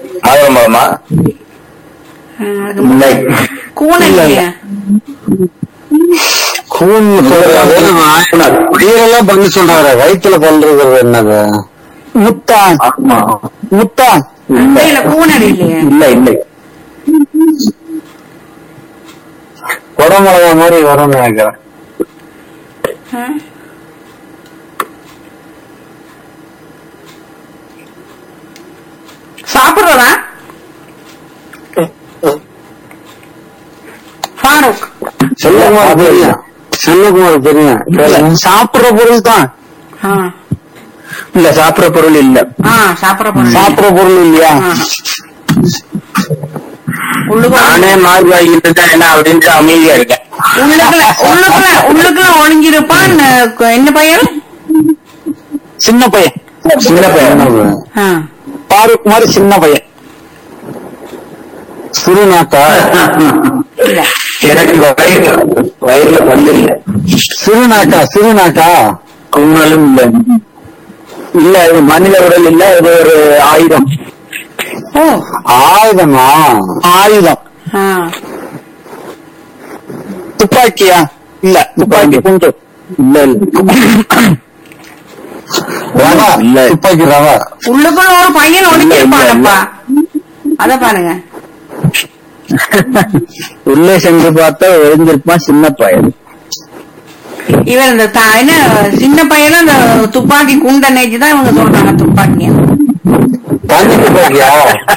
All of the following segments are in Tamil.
மாதுளம்பழமா ஆ, அதுக்கு முன்னாடி. கூனை இல்லையா கூன் சொல்றாரு உயிரெல்லாம் பண்ணி சொல்றாரு வயிற்றுல பண்றது என்னது முத்தான் ஆமா முத்தான் அண்டையில கூனல் இல்லையா இல்ல இல்லை குடமிளகா மாதிரி வரும்னு நினைக்கிறேன் ஆ? சாப்பிடுறதா ஃபாரூக் செல்லகுமார் தெரியும் செல்லகுமார் தெரியும் சாப்பிடுற பொருள் தான் ஆ இல்ல சாப்பிடுற பொருள் இல்ல ஆ சாப்பிடுற பொருள் சாப்பிடுற பொருள் இல்லையா ஆ. உள்ளுக்குள்ள நானே மாறி வாங்கிட்டு என்ன அப்படின்ட்டு அமைதியா இருக்கேன் உள்ளுக்குள்ள உள்ளுக்குள்ள உள்ளுக்குள்ள ஒளிஞ்சிருப்பான் அஹ், என்ன பையன் சின்ன பையன் சின்ன பையன் ஆ. பாருக் மாதிரி சின்ன பையன் சிறுநாக்கா இல்ல எனக்கு வயிறு வயிறுல பல்லு இல்ல சிறுநாக்கா சிறுநாக்கா கும்மலும் இல்ல இல்ல இது மனித உடல் இல்ல இது ஒரு ஆயுதம் ஓ ஆயுதமா ஆயுதம் ஆ துப்பாக்கியா இல்ல துப்பாக்கி குண்டு இல்ல இல்ல ரவா இல்ல. துப்பாக்கி ரவா உள்ளுக்குள்ள ஒரு பையன் ஒளிஞ்சிருப்பானப்பா அத பாருங்க உள்ளே சென்று பார்த்தா எழுந்திருப்பான் சின்ன பையன் இவன் இந்த த- என்ன சின்ன பையனும் அந்த துப்பாக்கி குண்ட நேச்சு தான் இவங்க சொல்றாங்க துப்பாக்கிய தண்ணி துப்பாக்கியா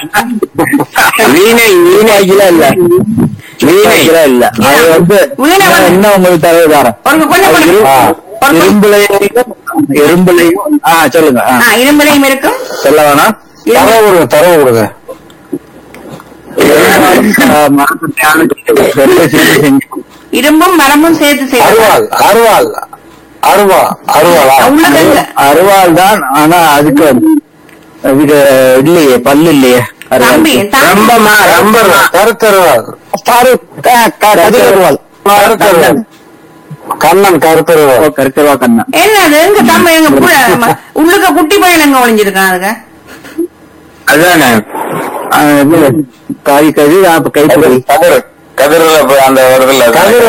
வீணை வீணாக்கில இல்ல வீணாக்கில இல்ல அது வந்து வீணை நான் வந்து- என்ன உங்களுக்கு தரவு தரேன் ஒரு கொஞ்சம் அது கொடுங்க. இரு- ஒரு கொஞ்சம். இரும்புலையும் இரும்புலையும் ஆ சொல்லுங்க ஆ, ஆ, இரும்புலையும் இருக்கும் சொல்ல வேணாம் தரவு கொடுங்க தரவு கொடுங்க பெரும்பாலும், ஆ, மரக்கட்டையான வெள்ளை சேர்ந்து செஞ்சு இரும்பும் மரமும் சேர்த்து செய்யணும் அருவாள் அருவாள் அருவா அருவாளா உள்ளது அருவாள் தான் ஆனா அதுக்கு அதுக்கு இல்லையே பல்லு இல்லையே அருவாள். தம்பி, தம்பி. ரம்பமா ரம்பர் கருத்தருவாள் பாரு கதிரருவாள் கருத்தருவாள் கண்ணன் ஓ, கருத்தருவாள் கருக்கவா கண்ணா என்னது எங்க தம்பி எங்க புள்ள- ம- உள்ளுக்க குட்டி பையன் எங்க ஒளிஞ்சிருக்கான் அதுக்கு அதுதானே ஆ, இது, காய் கறி அப்ப கைப்பறி கதிர் கதிரில் அந்த வருதுல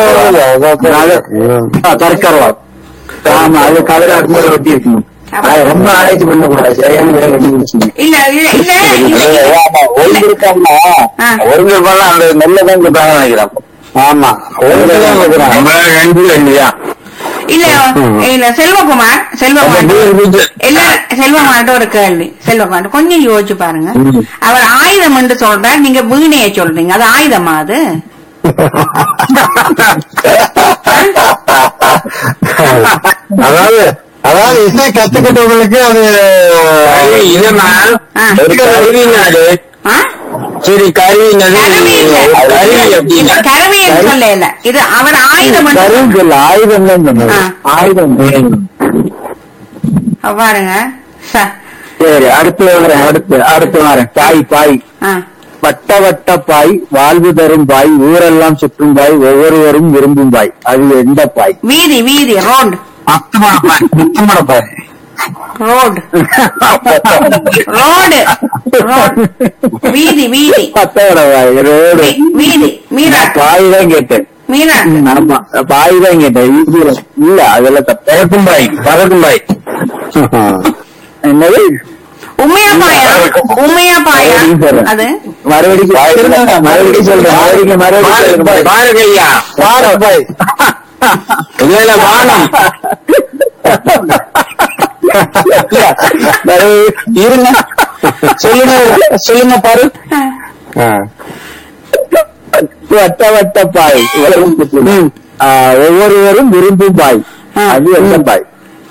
கற்கரவா ஆமா அது கதிர அறுபது ஒட்டி இருக்கணும் அது ரொம்ப ஆராய்ச்சி பண்ணக்கூடாது சரியான வேலை கண்டுபிடிச்சிங்க இல்ல இல்ல இல்ல இல்ல ஒழுங்கிருக்காம ஆ. ஒழுங்கிருப்பாங்க அந்த நெல்லை தான் கொடுத்தாங்க நினைக்கிறேன் ஆமா ஒழுங்குதான் கொடுக்குறாங்க இல்லையா இல்ல இல்ல செல்வகுமார் செல்வகுமார் இல்ல செல்வகுமார்ட்ட ஒரு கேள்வி செல்வகுமார் கொஞ்சம் யோசிச்சு பாருங்க ம். அவர் ஆயுதம் என்று சொல்றார் நீங்க வீணைய சொல்றீங்க அது ஆயுதமா அது அதாவது அதாவது இசை கத்துக்கிட்டவங்களுக்கு அது இதுமா ஆ. ஒரு கருவினாரு ஆ? சரி கருவினது கருவி இல்ல. கருவி அப்படின்னா கருவி என்று சொல்ல இல்ல இது அவர் ஆயுதம் என்று கருவி இல்ல ஆயுதம் தான் சொன்னது. ஆ. ஆயுதம் அப்ப பாருங்க ச- சரி அடுத்து வரேன் அடுத்து அடுத்து வரேன் பாய் பாய் ஆ. வட்ட வட்ட பாய் வாழ்வு தரும் பாய் ஊரெல்லாம் சுற்றும் பாய் ஒவ்வொருவரும் விரும்பும் பாய் அது எந்த பாய் வீதி வீதி ரோடு முத்துமட பாய் முத்துமட பாய் ரோடு ரோடு ரோடு வீதி வீதி பத்தோட பாய் ரோடு வீ- வீதி மீரா பாய் தான் கேட்டேன் மீரா ம், ஆமா பாய் தான் கேட்டேன் வீதியில இல்ல அதெல்லாம் தப்பு பறக்கும் பாய் பறக்கும் பாய் என்னது உண்மையா பாயா உண்மையா பாயா மறுபடியும் சொல்றேன். அது மறுபடியும் சொல்லுங்க, மறுபடியும் சொல்றேன் மறுபடியும் மறுபடியும் சொல்றேன். பாருங்க ஐயா பாரு பாய் இல்ல இல்ல வானம் மறுபடியும் இருங்க சொல்லுங்க சொல்லுங்க பாரு வட்ட வட்ட பாய் ம். ஆ, ஒவ்வொருவரும் விரும்பும் பாய் ஆ. அது எந்த பாய்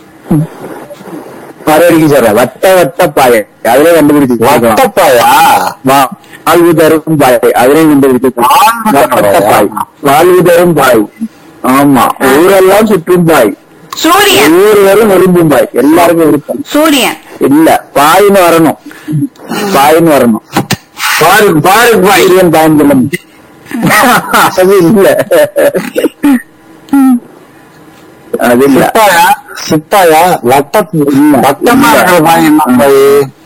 மறுபடியும் சொல்றேன் வட்ட வட்ட பாய் அதுல கண்டுபிடிச்சு வட்டப்பாயா வா- வாழ்வு தரும் பாய் அதுலயும் கண்டுபிடிச்சு வட்ட பாய் வாழ்வு தரும் பாய் ஆமா ஊரெல்லாம் சுற்றும் பாய் சூரியன் ஒவ்வொருவரும் விரும்பும் பாய் எல்லாருக்கும் விருப்பம் சூரியன் இல்ல பாயின்னு வரணும் பாயின்னு வரணும் பாரு பாரு பாய் சூரியன் பாயம் சொல்ல முடியும். அது இல்ல அது இல்ல சிப்பாயா சிப்பாயா வட்ட வட்டமா இருக்கிற பாய் என்ன பாய்